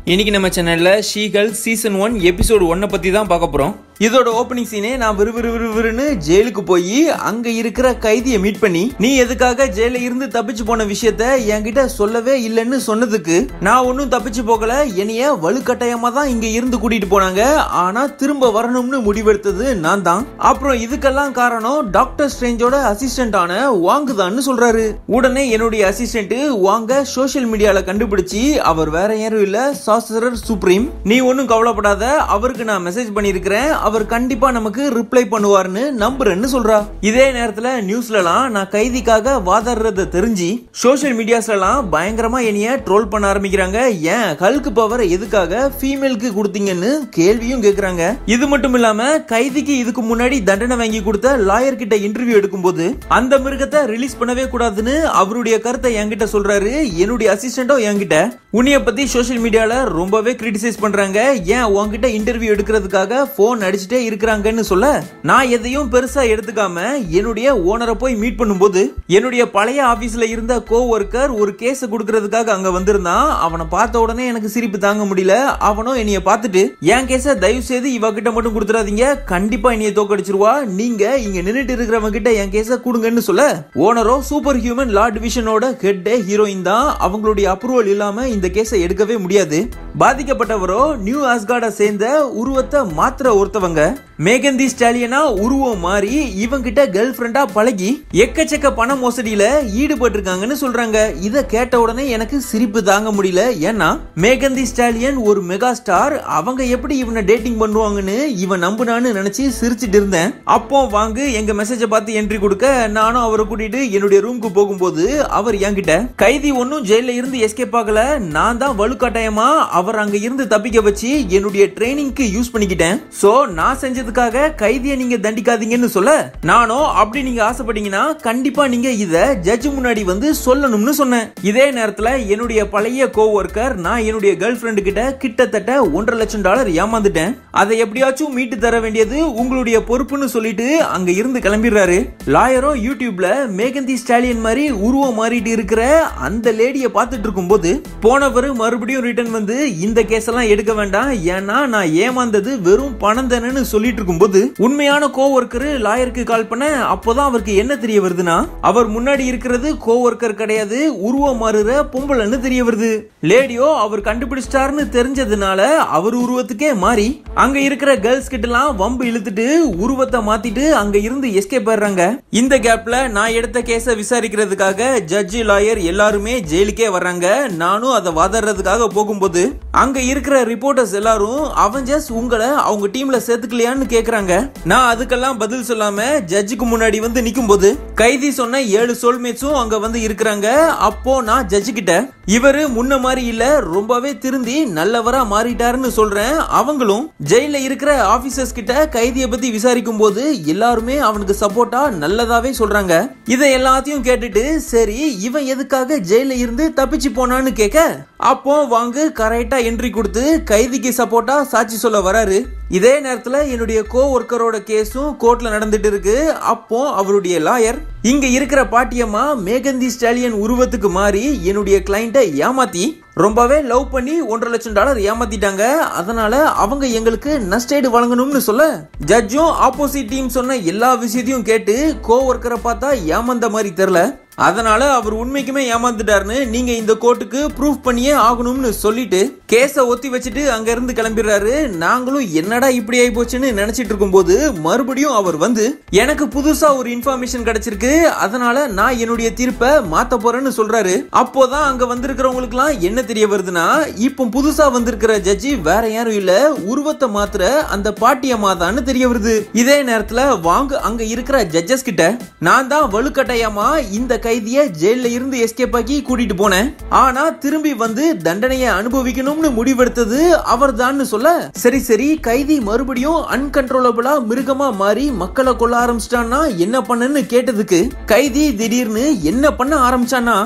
இன்னைக்கு நம்ம சேனல்ல ஷீகல் சீசன் ஒன் எபிசோடு ஒன்னை பத்தி தான் பார்க்க போறோம் இதோட ஓப்பனிங் சீனே நான் விறு விறு விறுவிறுன்னு ஜெயிலுக்கு போய் அங்க இருக்கிற கைதியை மீட் பண்ணி நீ எதுக்காக ஜெயில இருந்து தப்பிச்சு போன விஷயத்த என்கிட்ட சொல்லவே இல்லைன்னு சொன்னதுக்கு நான் ஒன்னும் தப்பிச்சு போகல என்னைய வலுக்கட்டாயமா தான் இங்க இருந்து கூட்டிட்டு போனாங்க ஆனா திரும்ப வரணும்னு முடிவெடுத்தது நான் தான் அப்புறம் இதுக்கெல்லாம் காரணம் டாக்டர் ஸ்ட்ரேஞ்சோட அசிஸ்டன்டான வாங்குதான்னு சொல்றாரு உடனே என்னுடைய அசிஸ்டன்ட் வாங்க சோஷியல் மீடியால கண்டுபிடிச்சு அவர் வேற யாரும் இல்ல சாஸ்திரர் சுப்ரீம் நீ ஒன்னும் கவலைப்படாத அவருக்கு நான் மெசேஜ் பண்ணியிருக்கிறேன் அவர் கண்டிப்பா நமக்கு ரிப்ளை பண்ணுவார்னு நம்புறேன்னு சொல்றா இதே நேரத்துல நியூஸ்லலாம் நான் கைதிக்காக வாதாடுறத தெரிஞ்சு சோஷியல் மீடியாஸ்லலாம் பயங்கரமா என்னைய ட்ரோல் பண்ண ஆரம்பிக்கிறாங்க ஏன் ஹல்க் பவர் எதுக்காக ஃபீமேலுக்கு கொடுத்தீங்கன்னு கேள்வியும் கேக்குறாங்க இது மட்டும் இல்லாம கைதிக்கு இதுக்கு முன்னாடி தண்டனை வாங்கி கொடுத்த லாயர் கிட்ட இன்டர்வியூ எடுக்கும்போது அந்த மிருகத்தை ரிலீஸ் பண்ணவே கூடாதுன்னு அவருடைய கருத்தை என்கிட்ட சொல்றாரு என்னுடைய அசிஸ்டன்டோ என்கிட்ட உன்னைய பத்தி சோஷியல் மீடியால ரொம்பவே கிரிட்டிசைஸ் பண்றாங்க ஏன் உன்கிட்ட இன்டர்வியூ எடுக்கிறதுக்காக போன் அடிச்சுட்டே இருக்கிறாங்கன்னு சொல்ல நான் எதையும் பெருசா எடுத்துக்காம என்னுடைய ஓனரை போய் மீட் பண்ணும்போது என்னுடைய பழைய ஆபீஸ்ல இருந்த கோ ஒர்க்கர் ஒரு கேஸ் கொடுக்கறதுக்காக அங்க வந்திருந்தான் அவனை பார்த்த உடனே எனக்கு சிரிப்பு தாங்க முடியல அவனும் என்னைய பார்த்துட்டு என் கேஸ தயவு செய்து இவகிட்ட மட்டும் கொடுத்துறாதீங்க கண்டிப்பா என்னைய தோக்கடிச்சிருவா நீங்க இங்க நின்னுட்டு இருக்கிறவங்க கிட்ட என் கேஸ கொடுங்கன்னு சொல்ல ஓனரோ சூப்பர் ஹியூமன் லா டிவிஷனோட ஹெட் ஹீரோயின் தான் அவங்களுடைய அப்ரூவல் இல்லாம இந்த கேஸை எடுக்கவே முடியாது பாதிக்கப்பட்டவரோ நியூ ஆஸ்கார்ட சேர்ந்த உருவத்தை மாத்திர ஒருத்தவங்க மேகந்தி ஸ்டாலியனா உருவம் மாறி இவங்கிட்ட கேர்ள் ஃப்ரெண்டா பழகி எக்கச்சக்க பண மோசடியில ஈடுபட்டிருக்காங்கன்னு சொல்றாங்க இத கேட்ட உடனே எனக்கு சிரிப்பு தாங்க முடியல ஏன்னா மேகந்தி ஸ்டாலியன் ஒரு மெகா ஸ்டார் அவங்க எப்படி இவனை டேட்டிங் பண்ணுவாங்கன்னு இவன் நம்புனான்னு நினைச்சு சிரிச்சிட்டு இருந்தேன் அப்போ வாங்கு எங்க மெசேஜை பார்த்து என்ட்ரி கொடுக்க நானும் அவரை கூட்டிட்டு என்னுடைய ரூமுக்கு போகும்போது அவர் என்கிட்ட கைதி ஒன்னும் ஜெயில இருந்து எஸ்கேப் ஆகல நான் தான் வலுக்கட்டாயமா அவர் அங்க இருந்து தப்பிக்க வச்சு என்னுடைய ட்ரைனிங்க்கு யூஸ் பண்ணிக்கிட்டேன் சோ நான் செஞ்சதுக்காக கைதியை நீங்க தண்டிக்காதீங்கன்னு சொல்ல நானும் அப்படி நீங்க ஆசைப்பட்டீங்கன்னா கண்டிப்பா நீங்க இத ஜட்ஜ் முன்னாடி வந்து சொல்லணும்னு சொன்னேன் இதே நேரத்துல என்னுடைய பழைய கோ ஒர்க்கர் நான் என்னுடைய கேர்ள் ஃப்ரெண்டு கிட்ட கிட்டத்தட்ட ஒன்றரை லட்சம் டாலர் ஏமாந்துட்டேன் அதை எப்படியாச்சும் மீட்டு தர வேண்டியது உங்களுடைய பொறுப்புன்னு சொல்லிட்டு அங்க இருந்து கிளம்பிடுறாரு லாயரோ யூடியூப்ல மேகந்தி ஸ்டாலியன் மாதிரி உருவம் மாறிட்டு இருக்கிற அந்த லேடியை பார்த்துட்டு இருக்கும்போது போனவர் மறுபடியும் ரிட்டர்ன் வந்து இந்த கேஸ் எல்லாம் எடுக்க வேண்டாம் ஏன்னா நான் ஏமாந்தது வெறும் பணம் தானேன்னு சொல்லிட்டு இருக்கும்போது உண்மையான கோ ஒர்க்கர் லாயருக்கு கால் பண்ண அப்போதான் அவருக்கு என்ன தெரிய வருதுன்னா அவர் முன்னாடி இருக்கிறது கோ ஒர்க்கர் கிடையாது உருவம் மாறுற பொம்பளைன்னு தெரிய வருது லேடியோ அவர் கண்டுபிடிச்சிட்டாருன்னு தெரிஞ்சதுனால அவர் உருவத்துக்கே மாறி அங்க இருக்கிற கேர்ள்ஸ் கிட்ட எல்லாம் வம்பு இழுத்துட்டு உருவத்தை மாத்திட்டு அங்க இருந்து எஸ்கேப் ஆயிடுறாங்க இந்த கேப்ல நான் எடுத்த கேஸ விசாரிக்கிறதுக்காக ஜட்ஜி லாயர் எல்லாருமே ஜெயிலுக்கே வர்றாங்க நானும் அதை வாதாடுறதுக்காக போகும்போது அங்க இருக்கிற ரிப்போர்ட்டர்ஸ் எல்லாரும் அவஞ்சஸ் உங்களை அவங்க டீம்ல சேர்த்துக்கலையான்னு கேக்குறாங்க நான் அதுக்கெல்லாம் பதில் சொல்லாம ஜட்ஜுக்கு முன்னாடி வந்து நிக்கும் போது கைதி சொன்ன ஏழு சோல்மேட்ஸும் அங்க வந்து இருக்கிறாங்க அப்போ நான் ஜட்ஜு கிட்ட இவரு முன்ன மாதிரி இல்ல ரொம்பவே திருந்தி நல்லவரா மாறிட்டாருன்னு சொல்றேன் அவங்களும் ஜெயில இருக்கிற ஆபீசர்ஸ் கிட்ட கைதியை பத்தி விசாரிக்கும் போது எல்லாருமே அவனுக்கு சப்போர்ட்டா நல்லதாவே சொல்றாங்க இதை எல்லாத்தையும் கேட்டுட்டு சரி இவன் எதுக்காக ஜெயில இருந்து தப்பிச்சு போனான்னு கேட்க அப்போ வாங்கு கரெக்டா என்ட்ரி கொடுத்து கைதிக்கு சப்போர்ட்டா சாட்சி சொல்ல வராரு இதே நேரத்துல என்னுடைய கோ ஒர்க்கரோட கேஸும் கோர்ட்ல நடந்துட்டு இருக்கு அப்போ அவருடைய லாயர் இங்க இருக்கிற பாட்டியம்மா மேகந்தி ஸ்டாலியன் உருவத்துக்கு மாறி என்னுடைய கிளைண்ட்டை ஏமாத்தி ரொம்பவே லவ் பண்ணி ஒன்றரை லட்சம் டாலர் ஏமாத்திட்டாங்க அதனால அவங்க எங்களுக்கு நஷ்டேடு வழங்கணும்னு சொல்ல ஜட்ஜும் ஆப்போசிட் டீம் சொன்ன எல்லா விஷயத்தையும் கேட்டு கோ ஒர்க்கரை பார்த்தா ஏமாந்த மாதிரி தெரியல அதனால அவர் உண்மைக்குமே ஏமாந்துட்டாருன்னு நீங்க இந்த கோர்ட்டுக்கு ப்ரூஃப் பண்ணியே ஆகணும்னு சொல்லிட்டு கேஸ ஒத்தி வச்சுட்டு அங்க இருந்து கிளம்பிடுறாரு நாங்களும் என்னடா இப்படி ஆயி போச்சுன்னு நினைச்சிட்டு இருக்கும்போது மறுபடியும் அவர் வந்து எனக்கு புதுசா ஒரு இன்ஃபர்மேஷன் கிடைச்சிருக்கு அதனால நான் என்னுடைய தீர்ப்பை மாத்த போறேன்னு சொல்றாரு அப்போதான் அங்க வந்திருக்கிறவங்களுக்குலாம் என்ன தெரிய வருதுன்னா இப்போ புதுசா வந்திருக்கிற ஜட்ஜி வேற யாரும் இல்ல உருவத்தை மாத்திர அந்த பாட்டியம்மா தான்னு தெரிய வருது இதே நேரத்துல வாங்க அங்க இருக்கிற ஜட்ஜஸ் கிட்ட நான் தான் வலுக்கட்டாயமா இந்த கைதிய ஜெயில இருந்து எஸ்கேப் ஆக்கி கூட்டிட்டு போனேன் ஆனா திரும்பி வந்து தண்டனையை அனுபவிக்கணும்னு முடிவெடுத்தது அவர் தான் சொல்ல சரி சரி கைதி மறுபடியும் அன்கன்ட்ரோலபிளா மிருகமா மாறி மக்களை கொல்ல ஆரம்பிச்சிட்டான்னா என்ன பண்ணன்னு கேட்டதுக்கு கைதி திடீர்னு என்ன பண்ண ஆரம்பிச்சானா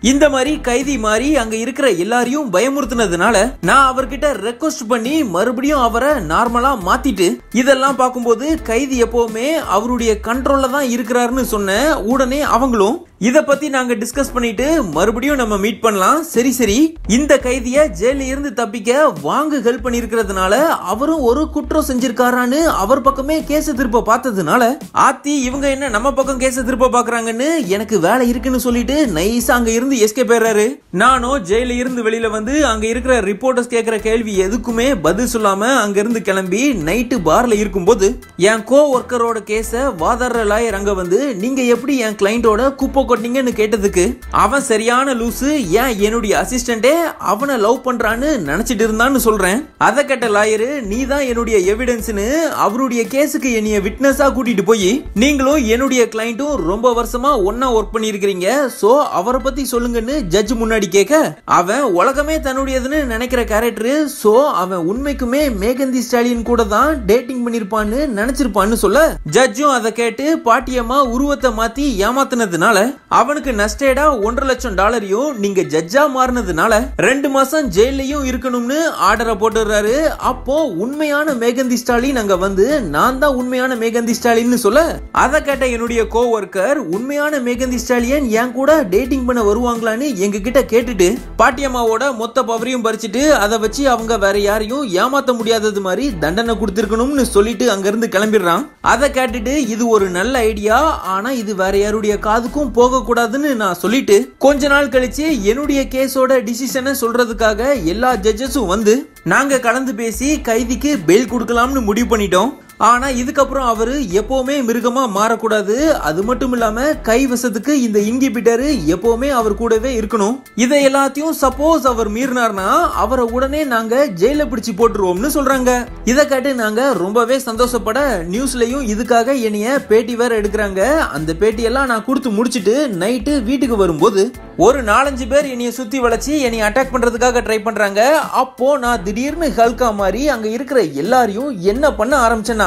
இந்த மாதிரி கைதி மாதிரி அங்க இருக்கிற எல்லாரையும் பயமுறுத்தினதுனால நான் அவர்கிட்ட ரெக்வஸ்ட் பண்ணி மறுபடியும் அவரை நார்மலா மாத்திட்டு இதெல்லாம் பார்க்கும்போது கைதி எப்பவுமே அவருடைய கண்ட்ரோல்ல தான் இருக்கிறாருன்னு சொன்ன உடனே அவங்களும் இத பத்தி நாங்க டிஸ்கஸ் பண்ணிட்டு மறுபடியும் நம்ம மீட் பண்ணலாம் சரி சரி இந்த கைதிய ஜெயில இருந்து தப்பிக்க வாங்க ஹெல்ப் பண்ணிருக்கிறதுனால அவரும் ஒரு குற்றம் செஞ்சிருக்காரான்னு அவர் பக்கமே கேஸ் திருப்ப பார்த்ததுனால ஆத்தி இவங்க என்ன நம்ம பக்கம் கேஸ் திருப்ப பாக்குறாங்கன்னு எனக்கு வேலை இருக்குன்னு சொல்லிட்டு நைஸா அங்க இருந்து எஸ்கே போயிடுறாரு நானும் ஜெயில இருந்து வெளியில வந்து அங்க இருக்கிற ரிப்போர்ட்டர்ஸ் கேக்குற கேள்வி எதுக்குமே பதில் சொல்லாம அங்க இருந்து கிளம்பி நைட்டு பார்ல இருக்கும்போது என் கோ ஒர்க்கரோட கேஸ வாதாடுற லாயர் அங்க வந்து நீங்க எப்படி என் கிளைண்டோட குப்பை கொட்டிங்கன்னு கேட்டதுக்கு அவன் சரியான லூசு ஏன் என்னுடைய அசிஸ்டண்டே அவனை லவ் பண்றான்னு நினைச்சிட்டு இருந்தான்னு சொல்றேன் அதை கேட்ட லாயரு நீ தான் என்னுடைய எவிடன்ஸ்னு அவருடைய கேஸுக்கு என்னைய விட்னஸா கூட்டிட்டு போய் நீங்களும் என்னுடைய கிளைண்ட்டும் ரொம்ப வருஷமா ஒன்னா ஒர்க் பண்ணிருக்கிறீங்க சோ அவரை பத்தி சொல்லுங்கன்னு ஜட்ஜ் முன்னாடி கேட்க அவன் உலகமே தன்னுடையதுன்னு நினைக்கிற கேரக்டர் சோ அவன் உண்மைக்குமே மேகந்தி ஸ்டாலின் கூட தான் டேட்டிங் பண்ணிருப்பான்னு நினைச்சிருப்பான்னு சொல்ல ஜட்ஜும் அதை கேட்டு பாட்டியம்மா உருவத்தை மாத்தி ஏமாத்தினதுனால அவனுக்கு நஷ்டேடா ஒன்றரை லட்சம் டாலரையும் நீங்க ஜட்ஜா மாறினதுனால ரெண்டு மாசம் ஜெயிலையும் இருக்கணும்னு ஆர்டரை போட்டுறாரு அப்போ உண்மையான மேகந்தி ஸ்டாலின் அங்க வந்து நான் தான் உண்மையான மேகந்தி ஸ்டாலின் சொல்ல அதை கேட்ட என்னுடைய கோ ஒர்க்கர் உண்மையான மேகந்தி ஸ்டாலியன் என் கூட டேட்டிங் பண்ண வருவாங்களான்னு எங்க கிட்ட கேட்டுட்டு பாட்டியம்மாவோட மொத்த பவரையும் பறிச்சுட்டு அதை வச்சு அவங்க வேற யாரையும் ஏமாத்த முடியாதது மாதிரி தண்டனை கொடுத்திருக்கணும்னு சொல்லிட்டு அங்க இருந்து கிளம்பிடுறான் அதை கேட்டுட்டு இது ஒரு நல்ல ஐடியா ஆனா இது வேற யாருடைய காதுக்கும் போக கூடாதுன்னு நான் சொல்லிட்டு கொஞ்ச நாள் கழிச்சு என்னுடைய கேஸோட டிசிஷனை சொல்றதுக்காக எல்லா ஜட்ஜஸும் வந்து நாங்க கலந்து பேசி கைதிக்கு பெயில் கொடுக்கலாம்னு முடிவு பண்ணிட்டோம் ஆனா இதுக்கப்புறம் அவரு எப்பவுமே மிருகமா மாறக்கூடாது அது மட்டும் இல்லாம கைவசத்துக்கு இந்த இன்கிபிட்டர் எப்பவுமே அவர் கூடவே இருக்கணும் இதை எல்லாத்தையும் சப்போஸ் அவர் மீறினார்னா அவரை உடனே நாங்க ஜெயில பிடிச்சு போட்டுருவோம்னு சொல்றாங்க இதை கேட்டு நாங்க ரொம்பவே சந்தோஷப்பட நியூஸ்லயும் இதுக்காக என்னைய பேட்டி வேற எடுக்கிறாங்க அந்த பேட்டியெல்லாம் நான் கொடுத்து முடிச்சிட்டு நைட்டு வீட்டுக்கு வரும்போது ஒரு நாலஞ்சு பேர் என்னைய சுத்தி வளைச்சு என்னைய அட்டாக் பண்றதுக்காக ட்ரை பண்றாங்க அப்போ நான் திடீர்னு ஹல்கா மாதிரி அங்க இருக்கிற எல்லாரையும் என்ன பண்ண ஆரம்பிச்சேன்னா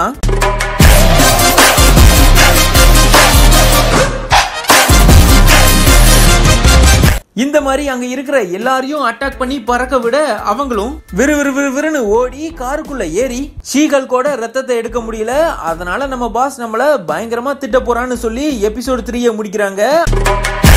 இந்த மாதிரி அங்க இருக்கிற எல்லாரையும் அட்டாக் பண்ணி பறக்க விட அவங்களும் விறு விறு விறு விறுன்னு ஓடி காருக்குள்ள ஏறி ஷீகல் கூட ரத்தத்தை எடுக்க முடியல அதனால நம்ம பாஸ் நம்மள பயங்கரமா திட்ட போறான்னு சொல்லி எபிசோட் த்ரீய முடிக்கிறாங்க